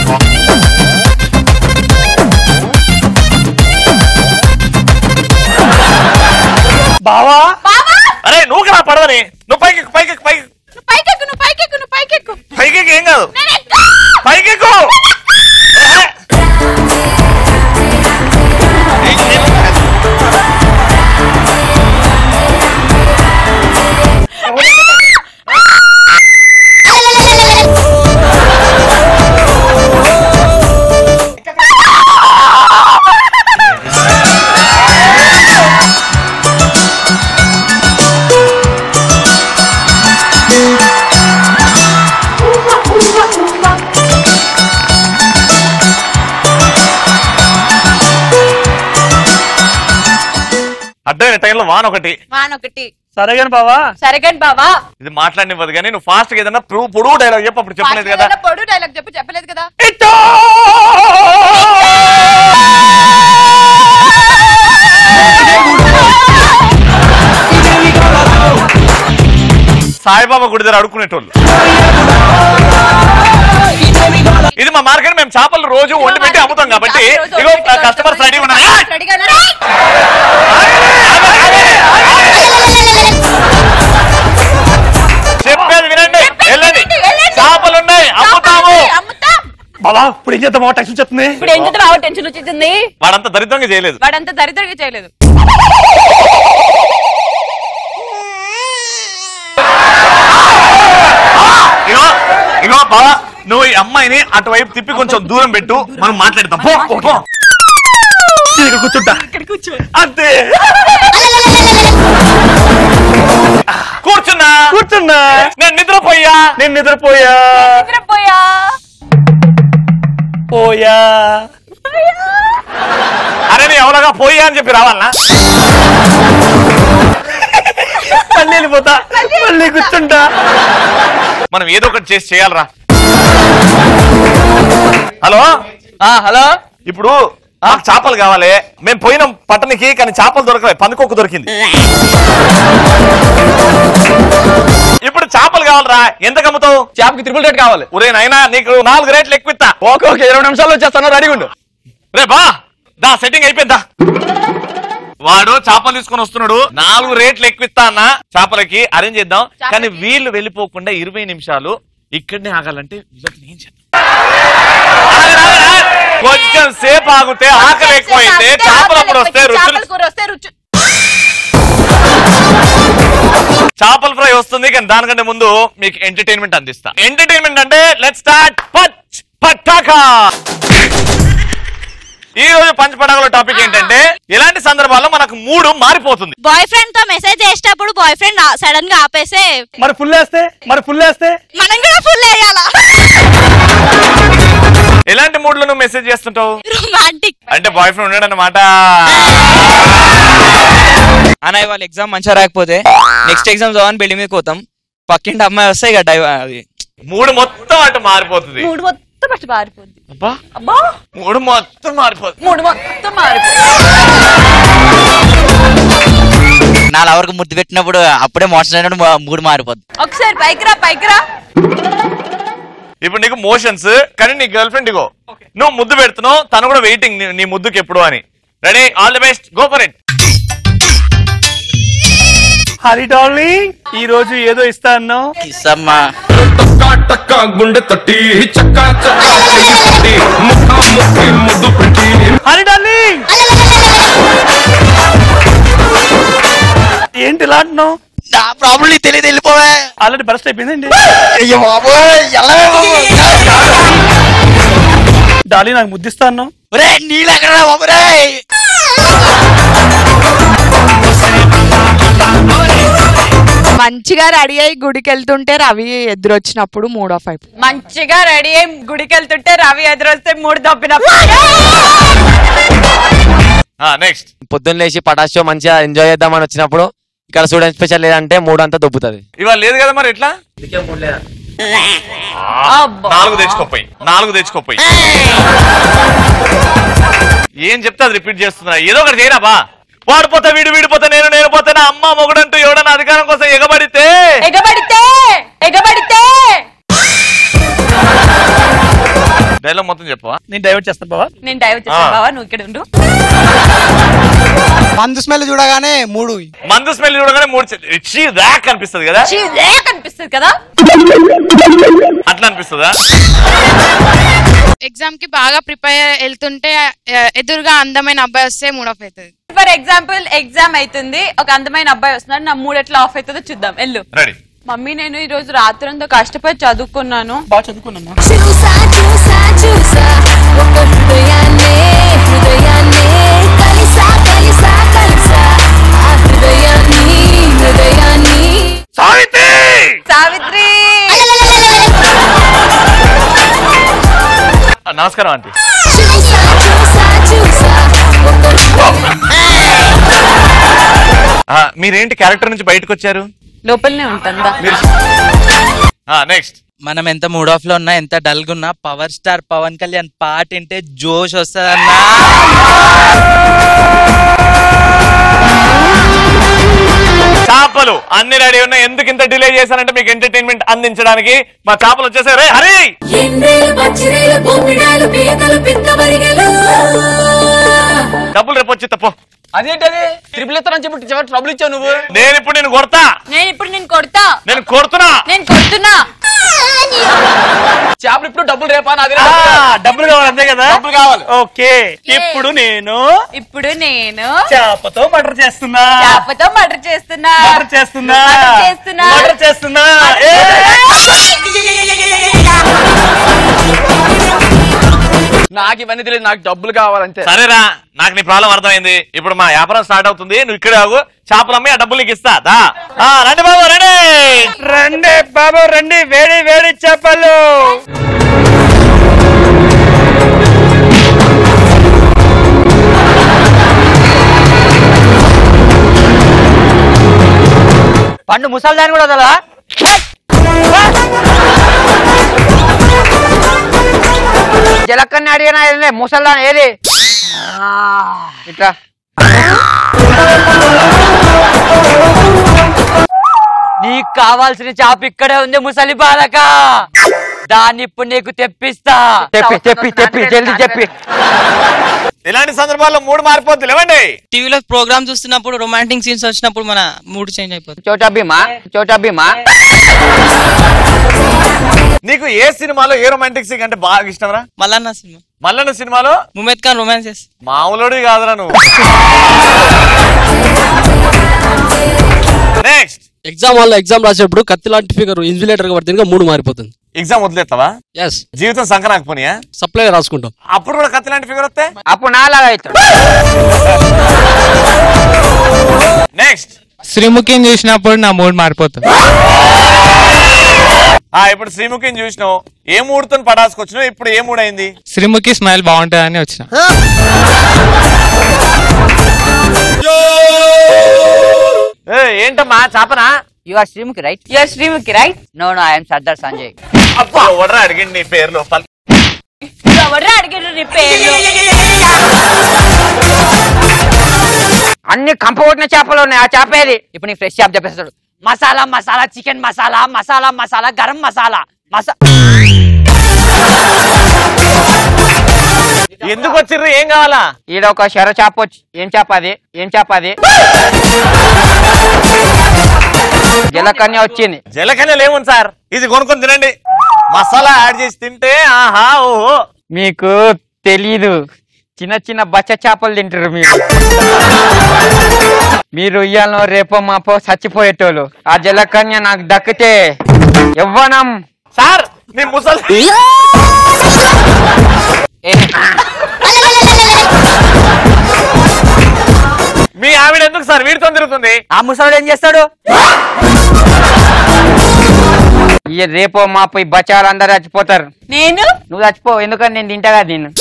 బావా బాబా అరే నువ్వు కదా పడవని నువ్వు పైకి పైకి పైకి నువ్వు పైకెక్కు నువ్వు పైకెక్కు నువ్వు పైకెక్కు పైకి ఏం కాదు నేను ఎక్కు. పైకెక్కు అడ్డమైన టైంలో వాన్ ఒకటి వాన్ ఒకటి సరే కానీ బావా సరే కానీ బావా ఇది మాట్లాడినివ్వదు కానీ నువ్వు ఫాస్ట్ గా ఏదన్నా పొడుగు పొడుగు డైలాగ్ చెప్పు అప్పుడు చెప్పలేదు కదా ఏదైనా పొడు డైలాగ్ చెప్పు చెప్పలేదు కదా సాయిబాబా గుడి దగ్గర అడుక్కునేటోళ్ళు ఇది మా మార్కెట్ మేము చేపలు రోజు వండి పెట్టి అమ్ముతాం కాబట్టి ఇగో కస్టమర్స్ రెడీ ఉన్నారు ఏయ్! రెడీగా ఉన్నారా? చెప్పేది వినండి వెళ్ళండి వెళ్ళండి. చేపలు ఉన్నాయి అమ్ముతాము అమ్ముతాం బావా ఇప్పుడు ఏం చేద్దాం టెన్షన్ చెప్తుంది ఇప్పుడు ఎంత బాగా టెన్షన్ వచ్చింది వాడంతా దరిద్రంగా చేయలేదు వాడంతా దరిద్రంగా చేయలేదు ఇగో ఇగో బావా నువ్వు ఈ అమ్మాయిని అటువైపు తిప్పి కొంచెం దూరం పెట్టు మనం మాట్లాడతాం పో, పో, పో. నేను ఇక్కడ కూర్చుంటా ఇక్కడ కూర్చో అంతే కూర్చున్నా కూర్చున్నా నేను నిద్రపోయా నేను నిద్రపోయా నిద్రపోయా పోయా అరే నీ ఎవరగా పోయా అని చెప్పి రావాలనా మళ్ళీ వెళ్ళిపోతా మళ్ళీ కూర్చుంటా మనం ఏదో ఒకటి చేసి చేయాలరా హలో హలో ఇప్పుడు మాకు చేపలు కావాలి మేము పోయిన పట్టణకి కానీ చేపలు దొరకలే పందుకొక్కు దొరికింది ఇప్పుడు చేపలు కావాలరా ఎంత కమ్ముతావు చేపకి త్రిపుల్ రేట్ కావాలి ఒరే నాయనా నీకు నాలుగు రేట్లు ఎక్కువ ఇస్తా ఓకే ఓకే ఇరవై నిమిషాల్లో వచ్చేస్తాను రెడీగా ఉండు రే బా దా సెట్టింగ్ అయిపోయిందా వాడు చేపలు తీసుకొని వస్తున్నాడు నాలుగు రేట్లు ఎక్కువ ఇస్తా అన్న చేపలకి అరేంజ్ చేద్దాం కానీ వీళ్ళు వెళ్ళిపోకుండా ఇరవై నిమిషాలు ఇక్కడనే ఆగాలంటే వీళ్ళకి ఏం చేద్దాం ఆగరా, ఆగరా. కొంచెం సేపు ఆగితే ఆకలి ఎక్కువైతే చేపలు అప్పుడు వస్తే రుచులు చేపల కూర వస్తే రుచి చేపల ఫ్రై వస్తుంది కానీ దానికంటే ముందు మీకు ఎంటర్టైన్మెంట్ అందిస్తా ఎంటర్టైన్మెంట్ అంటే లెట్ స్టార్ట్ పచ్ పటాకా ఈ రోజు పంచ్ పటాకుల టాపిక్ ఏంటంటే ఇలాంటి సందర్భాల్లో మనకు మూడు మారిపోతుంది బాయ్ ఫ్రెండ్ తో మెసేజ్ చేసేటప్పుడు బాయ్ ఫ్రెండ్ సడన్ గా ఆపేసే మరి ఫుల్ వేస్తే మరి ఫుల్ వేస్తే మనం కూడా ఫుల్ వేయాలా ఎలాంటి ఎలాంటి మూడ్ లో నువ్వు మెసేజ్ చేస్తుంటావు రొమాంటిక్ అంటే బాయ్ ఫ్రెండ్ ఉన్నాడు అనమాట అన్న వాళ్ళ ఎగ్జామ్ మంచిగా రాకపోతే నెక్స్ట్ ఎగ్జామ్ చదవని బిల్డింగ్ మీద పోతాం పక్కింటి అమ్మాయి వస్తాయి కదా డైవ్ అది మూడు మొత్తం అటు మారిపోతుంది మూడు మొత్తం ఫస్ట్ మారిపోద్ది అబ్బా అబ్బా మూడు మొత్తం మారిపోతుంది మూడు మొత్తం మారిపోద్ది నా లవర్కి ముద్దు పెట్టినప్పుడు అప్పుడే మోషన్ అయినప్పుడు మా- మూడు మారిపోద్ది ఒకసారి పైకి రా పైకి రా ఇప్పుడు నీకు మోషన్స్ కానీ నీ గర్ల్ ఫ్రెండ్ ఇగో నువ్వు ముద్దు పెడుతున్నావు తను కూడా వెయిటింగ్ నీ ముద్దుకి ఎప్పుడు అని ready all the best go for it Hari darling ఈ రోజు ఏదో ఇస్తా అన్నావు కిస్సమ్మా గుండె తట్టి చక్కా చక్కా చెయ్యి తట్టి ముఖా ముఖి ముద్దు పెట్టి హరి డార్లింగ్ ఏంటి ఇలా అంటున్నావు నా ప్రాబ్లం తెలియదు వెళ్ళిపోవే ఆల్రెడీ బరస్ట్ అయిపోయిందండి అయ్యో బాబోయ్ ఎల్లవే బాబోయ్. డాలీ నాకు ముద్దిస్తా అన్నావు ఒరే నీళ్ళు ఎక్కడ బాబురే మంచిగా రెడీ అయ్యి గుడికి వెళ్తుంటే రవి ఎదురొచ్చినప్పుడు మూడ్ ఆఫ్ అయిపోయింది మంచిగా రెడీ అయ్యి గుడికి వెళ్తుంటే రవి ఎదురొస్తే మూడు దప్పిన నెక్స్ట్ పొద్దున్న లేచి పటాస్ షో మంచిగా ఎంజాయ్ చేద్దామని వచ్చినప్పుడు ఇక్కడ స్టూడెంట్ స్పెషల్ లేదంటే మూడు అంతా దొబ్బుతుంది ఇవాళ లేదు కదా మరి ఎట్లా నాలుగు తెచ్చుకోపోయి నాలుగు తెచ్చుకోపోయి ఏం చెప్తే అది రిపీట్ చేస్తున్నా ఏదో ఒకటి చేయరా బా వాడిపోతా వీడు వీడిపోతా నేను నేను పోతా నా అమ్మ మొగుడంటూ ఎవడన్నా అధికారం కోసం ఎగబడితే ఎగబడితే ఎగబడితే డైలాగ్ మొత్తం చెప్పవా నేను డైవర్ట్ చేస్తాను బావా నేను డైవ్ చేస్తాను ఆ. బావా నువ్వు ఇక్కడ ఉండు మందు స్మెల్ చూడగానే మూడు మందు స్మెల్ చూడగానే మూడు చీ ర్యాక్ అనిపిస్తుంది కదా చీ, రేక్ అనిపిస్తుంది కదా అట్లా అనిపిస్తుందా ఎగ్జామ్ కి బాగా ప్రిపేర్ వెళ్తుంటే ఆ, ఎదురుగా అందమైన అబ్బాయి వస్తే మూడ్ ఆఫ్ అవుతుంది ఫర్ ఎగ్జాంపుల్ ఎగ్జామ్ అవుతుంది ఒక అందమైన అబ్బాయి వస్తున్నాడు నా మూడు ఎట్లా ఆఫ్ అవుతుందో చూద్దాం వెళ్ళు రెడీ మమ్మీ నేను ఈ రోజు రాత్రంతా కష్టపడి చదువుకున్నాను బాగా చదువుకున్నాను చూసా చూసా చూసా ఒక హృదయాన్నే హృదయాన్నే కలిసా కలిసా కలిసా ఆ హృదయాన్ని హృదయాన్ని సావిత్రి సావిత్రి ఆ, నమస్కారం ఆంటీ చూసా చూసా చూసా ఒక ఆ, మీరేంటి క్యారెక్టర్ నుంచి బయటకు వచ్చారు లోపలనే ఉంటుందా మీరు నెక్స్ట్ మనం ఎంత మూడ్ ఆఫ్ లో ఉన్నా ఎంత డల్ గా ఉన్నా పవర్ స్టార్ పవన్ కళ్యాణ్ పాట వింటే జోష్ వస్తుందన్నా చేపలు అన్ని రెడీ ఉన్నాయి ఎందుకు ఇంత డిలే చేశారంటే మీకు ఎంటర్టైన్మెంట్ అందించడానికి మా చేపలు వచ్చేసారు రే హరి ఎండ్రేలు పచ్చిరేలు బొమ్మిడాలు పీతలు పిత్తమరిగెలు డబ్బులు రేపు వచ్చి తప్పు అదేంటది ట్రిపుల్ ఎత్తానని చెప్పి చివరి ట్రబుల్ ఇచ్చావు నువ్వు నేను ఇప్పుడు నేను కొడతా నేను ఇప్పుడు నేను కొడతా నేను కొడుతున్నా నేను కొడుతున్నా చేపలు ఇప్పుడు డబ్బులు రేపా నాది ఆ, డబ్బులు కావాలి అంతే కదా డబ్బులు కావాలి ఓకే ఇప్పుడు నేను ఇప్పుడు నేను చేపతో మటర్ చేస్తున్నా చేపతో మటర్ చేస్తున్నా మటర్ చేస్తున్నా మటర్ చేస్తున్నా మటర్ చేస్తున్నా ఏ! నాకు ఇవన్నీ తెలియదు నాకు డబ్బులు కావాలంతే సరేరా నాకు నీ ప్రాబ్లం అర్థమైంది ఇప్పుడు మా వ్యాపారం స్టార్ట్ అవుతుంది నువ్వు ఇక్కడే ఆగు చేపలు అమ్మి ఆ డబ్బులు నీకు ఇస్తా దా ఆ, రండి బాబు రండి రండి బాబు రండి వేడి వేడి చేపలు పండు ముసల్దాని కూడా వదలా జలకన్నా అడిగినా ఏది ముసల్దాన్ ఏది ఇట్లా నీకు కావాల్సిన చాప ఇక్కడే ఉంది ముసలి బాలక దాన్ని ఇప్పుడు నీకు తెప్పిస్తా తెప్పి తెప్పి తెప్పి జల్దీ చెప్పి ఇలాంటి సందర్భాల్లో మూడు మారిపోద్ది లేవండి టీవీలో ప్రోగ్రామ్ చూస్తున్నప్పుడు రొమాంటిక్ సీన్స్ వచ్చినప్పుడు మన మూడ్ చేంజ్ అయిపోతుంది చోటా భీమా చోటా భీమా నీకు ఏ సినిమాలో ఏ రొమాంటిక్ సీన్ అంటే బాగా ఇష్టం రా మల్లన్న సినిమా మల్లన్న సినిమాలో ముమేద్ ఖాన్ రొమాన్సెస్ మామూలుడి కాదురా నువ్వు నెక్స్ట్ ఎగ్జామ్ వల్ల ఎగ్జామ్ రాసేటప్పుడు కత్తి లాంటి ఫిగర్ ఇన్సులేటర్ గా పడితే ఇంకా మూడు మారిపోతుంది ఎగ్జామ్ వదిలేస్తావా ఎస్ జీవితం సంకరాకపోనియా సప్లై రాసుకుంటాం అప్పుడు కూడా కత్తి లాంటి ఫిగర్ వస్తే అప్పుడు నాలాగా అవుతాడు నెక్స్ట్ శ్రీముఖిని చూసినప్పుడు నా మూడ్ మారిపోతుంది ఆ ఇప్పుడు శ్రీముఖిని చూసినావు ఏ మూడుతో పడాసుకొచ్చినావు ఇప్పుడు ఏ మూడు అయింది శ్రీముఖి స్మైల్ బాగుంటుందని వచ్చిన ఏ, ఏంటమ్మా చాపనా you are Sreemukhi right you are Sreemukhi right no no I'm Sardar Sanjay అబ్బా ఎవడరా అడిగింది నీ పేర్లు పల్- ఎవరు అడిగారు నీ పేరు అన్ని కంపకొట్టిన చేపలు ఉన్నాయి ఆ చేప ఏది ఇప్పుడు నీకు ఫ్రెష్ షాప్ చెప్పేస్తాడు మసాలా మసాలా చికెన్ మసాలా మసాలా మసాలా గరం మసాలా మసా ఎందుకు వచ్చిర్రు ఏం కావాలా ఈడ ఒక శర చేప వచ్చి ఏం చేప అది ఏం చేప అది జలకన్య వచ్చింది జలకన్యలు ఏముంది సార్ ఇది కొనుక్కొని తినండి మసాలా యాడ్ చేసి తింటే ఆహా ఓహో మీకు తెలీదు చిన్న చిన్న బచ్చ చేపలు తింటారు మీరు మీరు ఇయ్యాలో రేపో మాపో చచ్చిపోయేటోళ్ళు ఆ జలకన్య నాకు దక్కితే ఇవ్వనం సార్ నీ ముసలి మీ ఆవిడ ఎందుకు సార్ వీడితో తిరుగుతుంది ఆ ముసలాడు ఏం చేస్తాడు ఈ రేపో మాపో ఈ బచ్చాలు అందరు చచ్చిపోతారు నేను నువ్వు చచ్చిపో ఎందుకని నేను తింటగా దీన్ని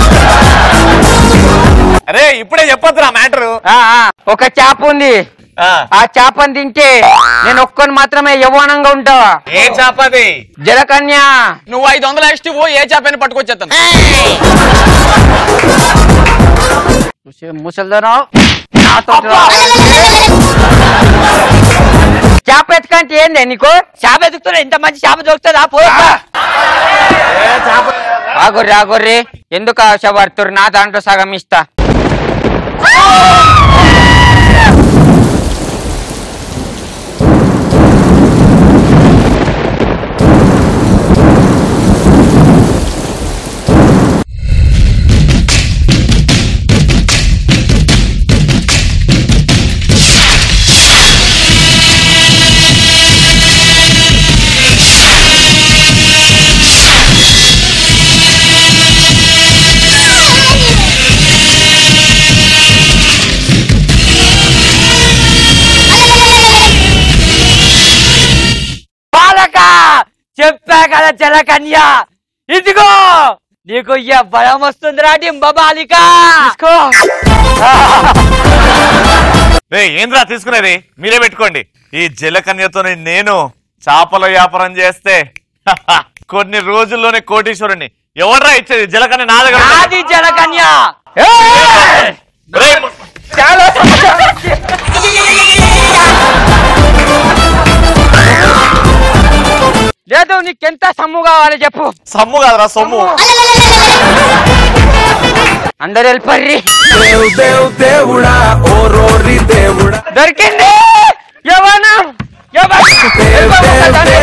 అరే ఇప్పుడే చెప్పొద్దురా మ్యాటరు ఆ, ఆ, ఒక చేప ఉంది ఆ చేపని తింటే నేను ఒక్కని మాత్రమే యవ్వనంగా ఉంటావా ఏ చేపది జలకన్య నువ్వు ఐదు వందల ఎక్స్టీ ఓ ఏ చేపని పట్టుకొచ్చేస్తాను ముసల్దారావు చేప ఎత్తుకంటే ఏంది నీకు చేప ఎదుగుతున్నా ఇంత మంచి చేప దొరుకుతుందా పో ఆగొర్రి ఆగొర్రి ఎందుకు ఆశపడుతురు నా దాంట్లో సగం ఇస్తా బాలక చెప్పా కదా జలకన్య ఇదిగో నీకు ఇయ్య భయం వస్తుందిరా డింబ బాలిక రే ఏంద్రా తీసుకునేది మీరే పెట్టుకోండి ఈ జలకన్యతో నేను చేపల వ్యాపారం చేస్తే కొన్ని రోజుల్లోనే కోటీశ్వరుని ఎవడ్రా ఇచ్చేది జలకన్య నా దగ్గర ఉంది. నాది జలకన్య రే, లేదు నీకెంత సమ్ము కావాలి చెప్పు సమ్ము కాదురా సొమ్ము అందరు వెళ్ళిపోర్రి దేవుడా ఓ రోరి దేవుడా దొరికింది యవ్వనం యవ్వనం.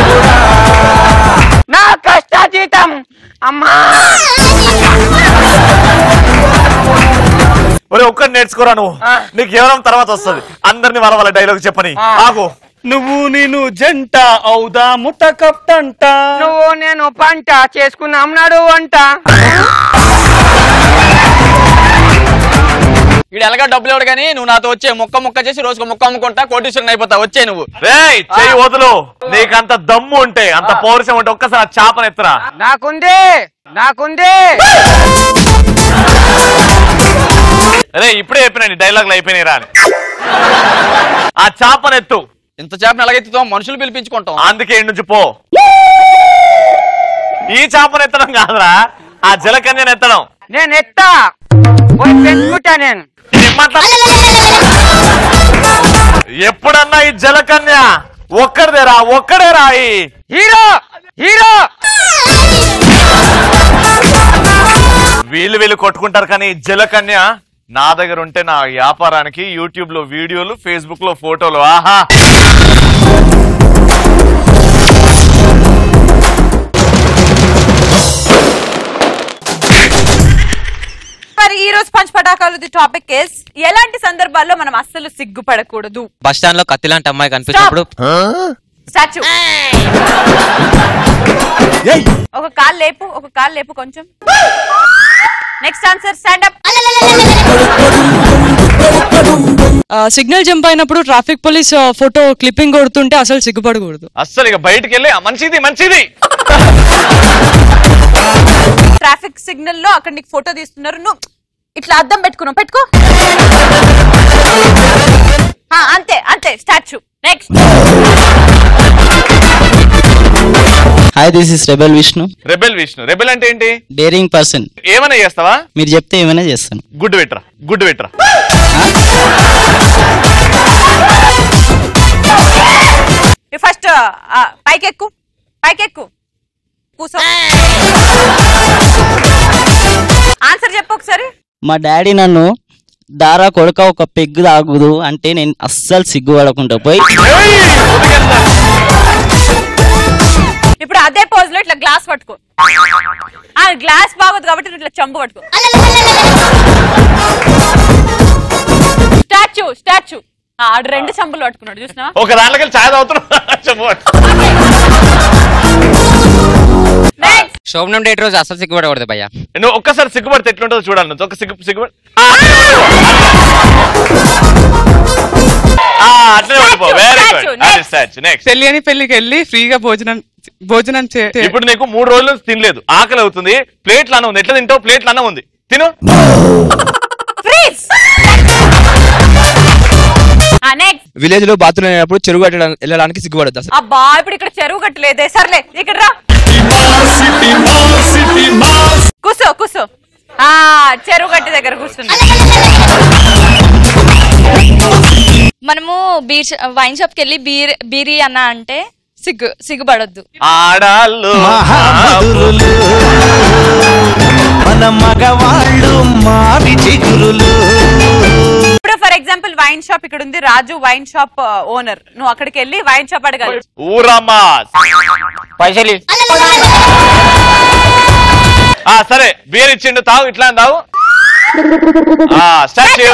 నా కష్టాతీతం అమ్మా ఒరే ఒక్కటి నేర్చుకోరా నువ్వు నీకు ఎవరం తర్వాత వస్తుంది అందరిని వాళ్ళ వాళ్ళ డైలాగ్ చెప్పని ఆగు నువ్వు నేను జంట అవుదా ముట్ట కప్తంట నువ్వు నేను పంట చేసుకున్నాం నడు వంట వీడు ఎలాగా డబ్బులు ఇవ్వడు కానీ నువ్వు నాతో వచ్చే ముక్క ముక్క చేసి రోజుకు ముక్క అమ్ముకుంటా కోటీశ్వరుని అయిపోతా వచ్చే నువ్వు రేయ్ చెయ్యి వదులు నీకంత దమ్ము ఉంటే అంత పౌరుషం ఉంటే ఒక్కసారి ఆ చేపను ఎత్తురా నాకుంది నాకుంది అరే ఇప్పుడే చెప్పినండి డైలాగులు అయిపోయినాయి రా అని ఆ చేపను ఎత్తు ఇంత చేపను ఎలాగెత్తుతాం మనుషులు పిలిపించుకుంటాం అందుకే ఇంటి నుంచి పో ఈ చేపను ఎత్తడం కాదురా ఆ జలకన్యను ఎత్తడం నేను ఎత్తా పోయి పెంచుకుంటా నేను ఏం మాట్లాడ- ఎప్పుడన్నా ఈ జలకన్య ఒక్కడిదేరా ఒక్కడే రాయి హీరో హీరో వీళ్ళు వీళ్ళు కొట్టుకుంటారు కానీ ఈ జలకన్య నా దగ్గర ఉంటే నా వ్యాపారానికి యూట్యూబ్ లో వీడియోలు ఫేస్బుక్ లో ఫోటోలు ఆహా మరి ఈ రోజు పంచ్ పటాకాలు టాపిక్ ఇస్ ఎలాంటి సందర్భాల్లో మనం అస్సలు సిగ్గుపడకూడదు బస్ స్టాండ్ లో కత్తి లాంటి అమ్మాయి కనిపించినప్పుడు స్టాచ్యూ ఒక కాల్ లేపు ఒక కాల్ లేపు కొంచెం next answer stand up signal jump అయినప్పుడు ట్రాఫిక్ పోలీస్ ఫోటో క్లిప్పింగ్ కొడుతుంటే అసలు సిగ్గుపడకూడదు అస్సలు ఇక బయటికి వెళ్ళి "ఆ, మంచిది మంచిది ట్రాఫిక్ సిగ్నల్ లో అక్కడ నీకు ఫోటో తీస్తున్నారు నువ్వు ఇట్లా అద్దం పెట్టుకున్నావు పెట్టుకో ఆ, అంతే అంతే statue next hi this is rebel Vishnu rebel Vishnu rebel అంటే ఏంటి డేరింగ్ పర్సన్ ఏమైనా చేస్తావా మీరు చెప్తే ఏమైనా చేస్తాను గుడ్డు పెట్టరా గుడ్డు పెట్టరా ఫస్ట్ పైకెక్కు పైకెక్కు కూసో ఆన్సర్ చెప్పు ఒకసారి మా డాడీ నన్ను దారా కొడుక ఒక పెగ్గు తాగుదు అంటే నేను అస్సలు సిగ్గుపడకుండా పోయి ఇప్పుడు అదే పోజ్ లో ఇట్లా గ్లాస్ పట్టుకో ఆ గ్లాస్ బాగోదు కాబట్టి నువ్వు ఇట్లా చంపు పట్టుకో స్టాచ్యూ స్టాచ్యూ ఆడు రెండు చంపులు పట్టుకున్నాడు చూసినా ఒక దాంట్లోకి వెళ్ళి ఛాయ్ తాగుతున్నా చెప్పు శోభనం డేట్ రోజు అసలు సిగ్గుపడకూడదు భయ్య నువ్వు ఒక్కసారి సిగ్గుపడితే ఎట్లుంటుందో చూడాలి నువ్వు ఒక సిగ్గు సిగ్గుపడి ఆ, అట్లనే ఉండిపో వెరీ గుడ్ అది స్టాచ్యూ నెక్స్ట్ తెలియని పెళ్లికి వెళ్ళి ఫ్రీగా భోజనం భోజనం చే ఇప్పుడు నీకు మూడు రోజులు నుంచి తినలేదు ఆకలి అవుతుంది ప్లేట్లు అన్నం ఉంది ఎట్లా తింటావు ప్లేట్లు అన్నం ఉంది తిను నెక్స్ట్ విలేజ్ లో బాత్రూమ్ అయినప్పుడు చెరువు కట్టడం వెళ్ళడానికి సిగ్గుపడద్దు అసలు అబ్బా ఇప్పుడు ఇక్కడ చెరువు కట్టలేదే సర్లే ఇక్కడ రా కూసో కూసో ఆ చెరువు గట్టి దగ్గర కూర్చున్నా మనము బీర్ వైన్ షాప్ కి వెళ్ళి బీర్ బీరి అన్న అంటే సిగ్గు సిగ్గుపడొద్దు ఆడాళ్ళు మహామధురులు మన మగవాళ్ళు మావి చిగురులు ఇప్పుడు ఫర్ ఎగ్జాంపుల్ వైన్ షాప్ ఇక్కడ ఉంది రాజు వైన్ షాప్ ఓనర్ నువ్వు అక్కడికి వెళ్ళి వైన్ షాప్ అడగాలి ఊరమ్మా పైసలు ఆ సరే బీర్ ఇచ్చిండు తాగు ఇట్లా అని తాగు ఆ స్టాచ్యూ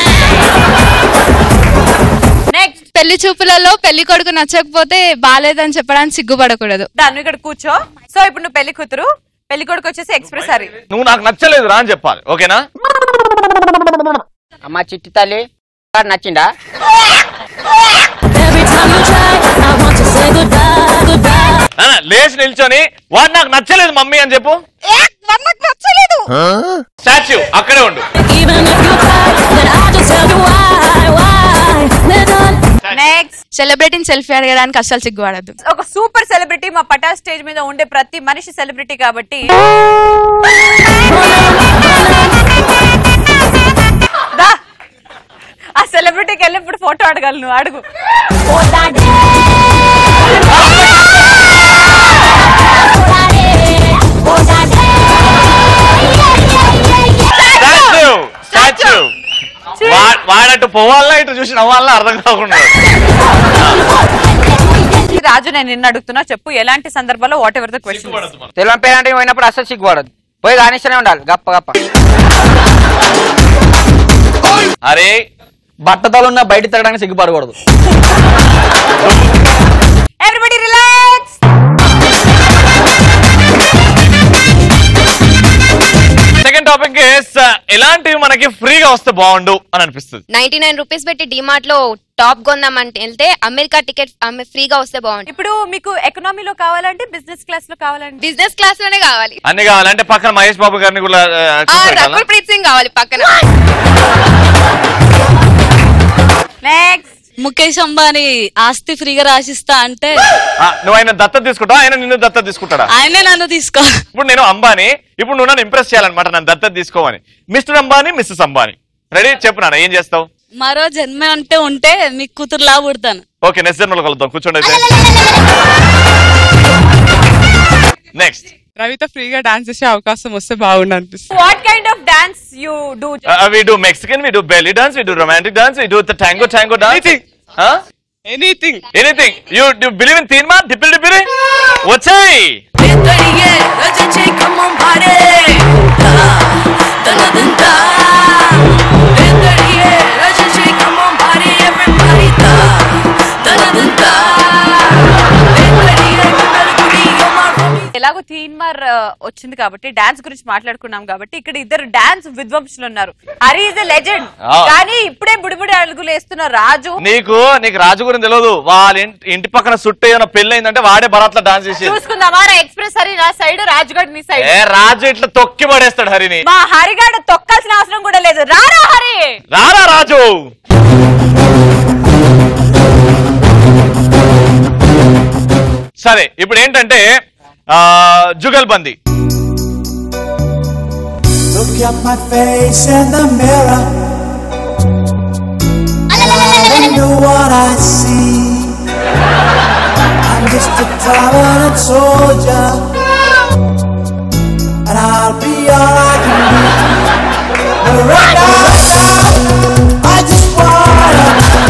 నెక్స్ట్ పెళ్లి చూపులలో పెళ్లి కొడుకు నచ్చకపోతే బాలేదని చెప్పడానికి సిగ్గుపడకూడదు దాన్ని ఇక్కడ కూర్చో సో ఇప్పుడు నువ్వు పెళ్లి కూతురు పెళ్లి కొడుకు వచ్చేసి ఎక్స్ప్రెస్ సారీ నువ్వు నాకు నచ్చలేదు రా అని చెప్పాలి ఓకేనా అమ్మ చిట్టి తల్లి వాడు నచ్చిందా నాన్న, లేచి నిల్చొని వాడు నాకు నచ్చలేదు మమ్మీ అని చెప్పు నచ్చలేదు స్టాచ్యూ అక్కడే ఉండు నెక్స్ట్ సెలబ్రిటీని సెల్ఫీ అడగడానికి అస్సలు సిగ్గుపడద్దు ఒక సూపర్ సెలబ్రిటీ మా పటా స్టేజ్ మీద ఉండే ప్రతి మనిషి సెలబ్రిటీ కాబట్టి దా. ఆ సెలబ్రిటీకి వెళ్ళి ఇప్పుడు ఫోటో అడగాలి నువ్వు అడుగు స్టాచ్యూ స్టాచ్యూ వాడట్టు పోవాలా ఇటు చూసి నవ్వాలా అర్థం కాకుండా రాజు నేను నిన్ను అడుగుతున్నా చెప్పు ఎలాంటి సందర్భాల్లో వాట్ ఎవర్ ద క్వశ్చన్ తెలం పేరంటే పోయినప్పుడు అస్సలు సిగ్గుపడదు పోయి రాణిస్తూనే ఉండాలి గప్ప గప్ప అరే బట్టతలు ఉన్న బయట తిరగడానికి సిగ్గుపడకూడదు ఎవ్రీబడి రిలాక్స్ సెకండ్ టాపిక్ ఎలాంటివి మనకి ఫ్రీగా వస్తే బాగుండు అని అనిపిస్తుంది నైన్టీ నైన్ రూపీస్ పెట్టి డిమార్ట్ లో టాప్ కొందామంటే వెళ్తే అమెరికా టికెట్ ఫ్రీగా వస్తే బాగుంటుంది ఇప్పుడు మీకు ఎకనామీలో కావాలంటే బిజినెస్ క్లాస్ లో కావాలంటే బిజినెస్ క్లాస్ లోనే కావాలి అన్ని కావాలంటే పక్కన మహేష్ బాబు గారిని కూడా ఆ, ఆ, చూపెట్టాలా? రకుల్ ప్రీత్ సింగ్ కావాలి పక్కన నెక్స్ట్ ముఖేష్ అంబానీ ఆస్తి ఫ్రీగా రాసిస్తా అంటే ఆ, నువ్వు ఆయన దత్తత తీసుకుంటా ఆయన నిన్ను దత్తత తీసుకుంటాడా ఆయనే నన్ను తీసుకో ఇప్పుడు నేను అంబానీ ఇప్పుడు నువ్వు నన్ను ఇంప్రెస్ చేయాలన్నమాట నన్ను దత్తత తీసుకోమని mister Ambani missus Ambani ready చెప్పు నాన్న ఏం చేస్తావు మరో జన్మ అంటే ఉంటే మీకు కూతురులా పుడతాను ఓకే నెక్స్ట్ జన్మలో కలుద్దాం కూర్చోండి అయితే నెక్స్ట్ రవితో ఫ్రీగా డాన్స్ చేసే అవకాశం వస్తే బాగుండు అనిపిస్తుంది what kind of dance you do we do Mexican we do belly dance we do romantic dance we do the tango tango dance anything anything you you believe in తీన్మా డిప్పిల్ డిప్పిలి వచ్చేయ్ ఎలాగో తీన్మార్ ఆ, వచ్చింది కాబట్టి డాన్స్ గురించి మాట్లాడుకున్నాం కాబట్టి ఇక్కడ ఇద్దరు డాన్స్ విద్వాంసులు ఉన్నారు హరి ఇస్ ఎ లెజెండ్ ఆ. కానీ ఇప్పుడే బుడిబుడి అడుగులు వేస్తున్న రాజు నీకు నీకు రాజు గురించి తెలియదు వాళ్ళ ఇంటి ఇంటి పక్కన సుట్టు ఏమైనా పెళ్లి అయిందంటే వాడే బరాత్లో డాన్స్ చేసి చూసుకుందామా రా ఎక్స్ప్రెస్ హరి నా సైడ్ రాజుగడ్ నీ సైడ్ ఏ రాజు ఇట్లా తొక్కి పడేస్తాడు హరిని మా హరిగాడు తొక్కాల్సిన అవసరం కూడా లేదు రారా హరి రారా రాజు సరే ఇప్పుడు ఏంటంటే ఆ, jugalbandi Look at my face in the mirror. I know what I see. I'm just a traveling soldier, and I'll be all I can be. But right now, I just wanna.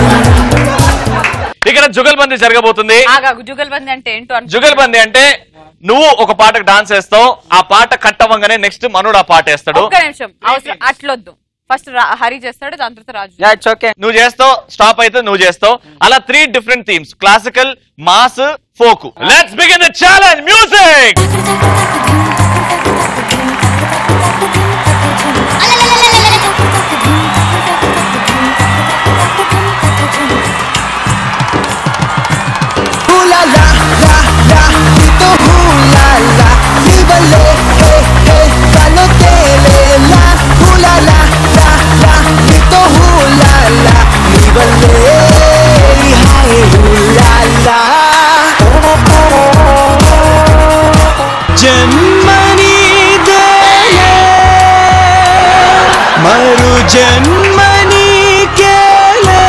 ఇక్కడ జుగల్బందీ జరగబోతుంది ఆగాగు జుగల్బంది అంటే ఏంటో అనుకో. జుగల్బందీ అంటే నువ్వు ఒక పాటకు డాన్స్ వేస్తావు ఆ పాట కట్టవంగానే నెక్స్ట్ మనోడు ఆ పాట వేస్తాడు ఒక్క నిమిషం అవసరం అట్లొద్దు ఫస్ట్ హరి చేస్తాడు దాని తర్వాత రాజు ఇట్స్ ఓకే నువ్వు చేస్తావు స్టాప్ అయితే నువ్వు చేస్తావు అలా three different themes classical mass folk let's begin the challenge music Ooh la la la la, ito ooh la la, libale, hey hey, balotele la. Ooh la la la la, ito ooh la la, libale, hey ooh la la. జన్మనిదే మరు జన్మనికేలే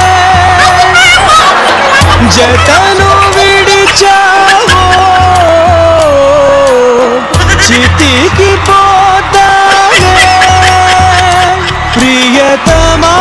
జతను విడిచావో చితికి పోతావే ప్రియతమా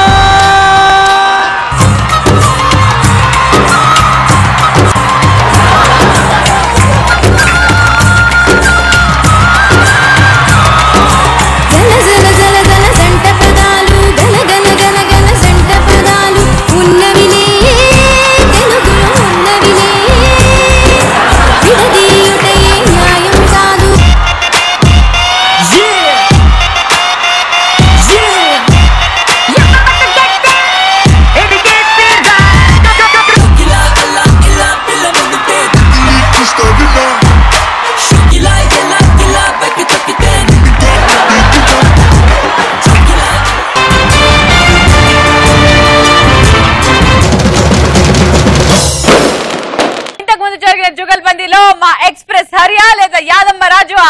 గల జల జల జల జంట పదాలు గల గల గల గల జంట పదాలు ఉన్నవిలే తెలుగులో ఉన్నవిలే విడదీయుటయే న్యాయం కాదు ఇంతకు ముందు జరిగిన జుగల్బందీలో మా ఎక్స్ప్రెస్ హరియా లేదా యాదమ్మ రాజువా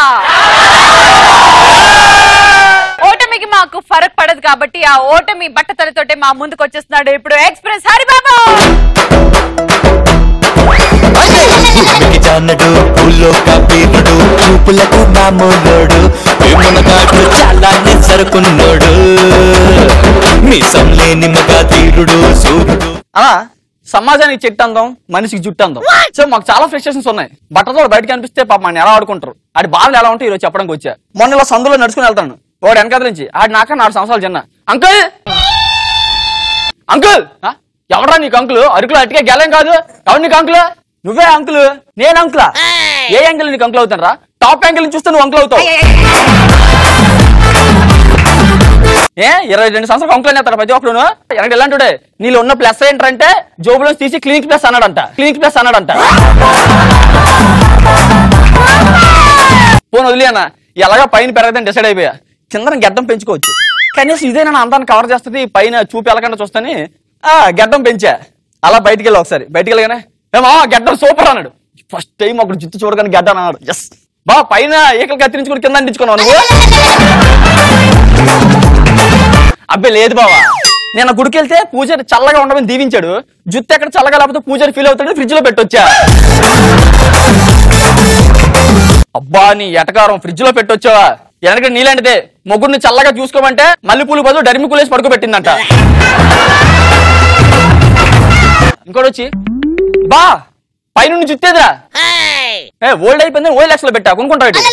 ఓటమికి మాకు ఫరక్ పడదు కాబట్టి ఆ ఓటమి బట్టతలతోటే మా ముందుకు వచ్చేస్తున్నాడు ఇప్పుడు ఎక్స్ప్రెస్ హరిబాబు భూమికి జానడు పూల్లో కబీరుడు చూపులకు మామూలోడు వేమునగాడు చాలా సరుకున్నోడు మీసం లేని మగ తీరుడు సూర్యుడు అలా సమాజానికి చెట్టు అందం మనిషికి జుట్టు అందం సో మాకు చాలా ఫ్రస్ట్రేషన్స్ ఉన్నాయి బట్టతో బయటకు కనిపిస్తే పాప మన ఎలా ఆడుకుంటారు ఆడి బాధలు ఎలా ఉంటాయి ఈరోజు చెప్పడానికి వచ్చా మొన్న ఇలా సందులో నడుచుకుని వెళ్తాను వాడు వెనకాల నుంచి ఆడి నాక నాలుగు సంవత్సరాలు చిన్న అంకుల్ అంకుల్ ఆ? ఎవరా నీకు అంకుల్ అరుకులు అటుకే గెలం కాదు ఎవరు నీకు అంకుల్ నువ్వే అంకుల్ నేను అంకులా ఏ యాంగిల్ నీకు అంకుల్ అవుతాను రా టాప్ యాంగిల్ చూస్తే నువ్వు అంకుల్ అవుతావు ఏ ఇరవై రెండు సంవత్సరాలు అంకుల్ అనేస్తారు ప్రతి ఒక్కరు వెనక ఎలాంటి నీలో ఉన్న ప్లస్ ఏంటంటే జోబులో తీసి క్లినిక్ ప్లస్ అన్నాడంట క్లినిక్ ప్లస్ అన్నాడంట పోను వదిలే అన్న ఎలాగా పైన పెరగదని డిసైడ్ అయిపోయా కింద గడ్డం పెంచుకోవచ్చు కనీసం ఇదే నా అందాన్ని కవర్ చేస్తుంది పైన చూపు ఎలాగంటే చూస్తాని ఆ గడ్డం పెంచా అలా బయటికి వెళ్ళి ఒకసారి బయటికి వెళ్ళగానే ఏమా గడ్డం సూపర్ అన్నాడు ఫస్ట్ టైం ఒకటి జుట్టు చూడగానే గడ్డం అన్నాడు ఎస్ బా పైన ఈకలు కత్తిరించుకుని కింద అంటించుకున్నావు నువ్వు అబ్బే లేదు బావా నేను గుడికి వెళ్తే పూజారి చల్లగా ఉండమని దీవించాడు జుత్తు ఎక్కడ చల్లగా లేకపోతే పూజారి ఫీల్ అవుతాడు ఫ్రిడ్జ్ లో పెట్టొచ్చా అబ్బా నీ ఎటకారం ఫ్రిడ్జ్ లో పెట్టొచ్చావా వెనక నీలాంటిదే మొగ్గుడిని చల్లగా చూసుకోమంటే మల్లెపూలు బదులు డరిమి కూలేసి పడుకోబెట్టిందంట ఇంకోటి వచ్చి బా పైనుండి జుత్తేదిరా ఏ ఓల్డ్ అయిపోయింది ఓల్డ్ లక్షలు పెట్టా కొనుక్కుంటావు ఇటు.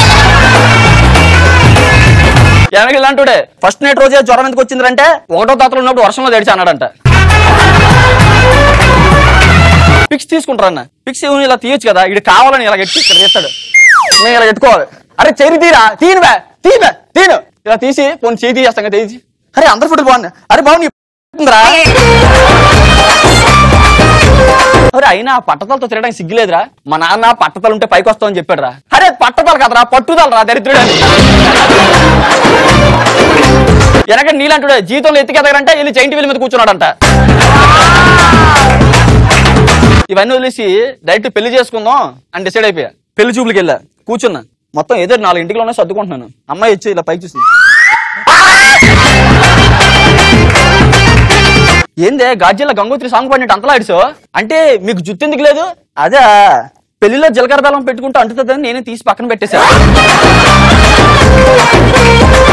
వెనక ఇలాంటిడే ఫస్ట్ నైట్ రోజే జ్వరం ఎందుకు వచ్చిందంటే ఒకటో తాతలు ఉన్నప్పుడు వర్షంలో తెడిచి అన్నాడంట పిక్స్ తీసుకుంటారు అన్న పిక్స్ ఇలా తీయొచ్చు కదా ఇది కావాలని ఇలా ఎట్టి ఇక్కడ తీస్తాడు నేను ఇలా ఎట్టుకోవాలి అరే చెరి తీరా తీను బే తీను తీను ఇలా తీసి పోనీ చేయి తీసేస్తాం కదా తీసి అరే అందరు ఫోటోలు బాగున్నాయి అరే బాగుంది ఉందిరా అరే అయినా పట్టతలతో తిరగడానికి సిగ్గులేదురా మా నాన్న పట్టతలు ఉంటే పైకి వస్తామని చెప్పాడు రా అరే పట్టతలు కదరా పట్టుదల రా దరిద్రుడు అని వెనక నీలంటుడే జీతంలో ఎత్తికెదగరంటే వెళ్ళి జైంట్ వీల్ మీద కూర్చున్నాడంట ఇవన్నీ వదిలేసి డైరెక్ట్ పెళ్లి చేసుకుందాం అని డిసైడ్ అయిపోయా పెళ్లి చూపులకి వెళ్ళా కూర్చున్నా మొత్తం ఏదో నాలుగు ఇంటిలోనే సర్దుకుంటున్నాను అమ్మాయి వచ్చి ఇలా పైకి చూసింది ఏందే గాజ్జిల్ల గంగోత్రి సాంగ్ పాడినట్టు అంతలా ఆడిసో అంటే మీకు జుత్తు ఎందుకు లేదు అదే పెళ్లిలో జీలకర్ర బెల్లం పెట్టుకుంటూ అంటుతుందని నేనే తీసి పక్కన పెట్టేశాను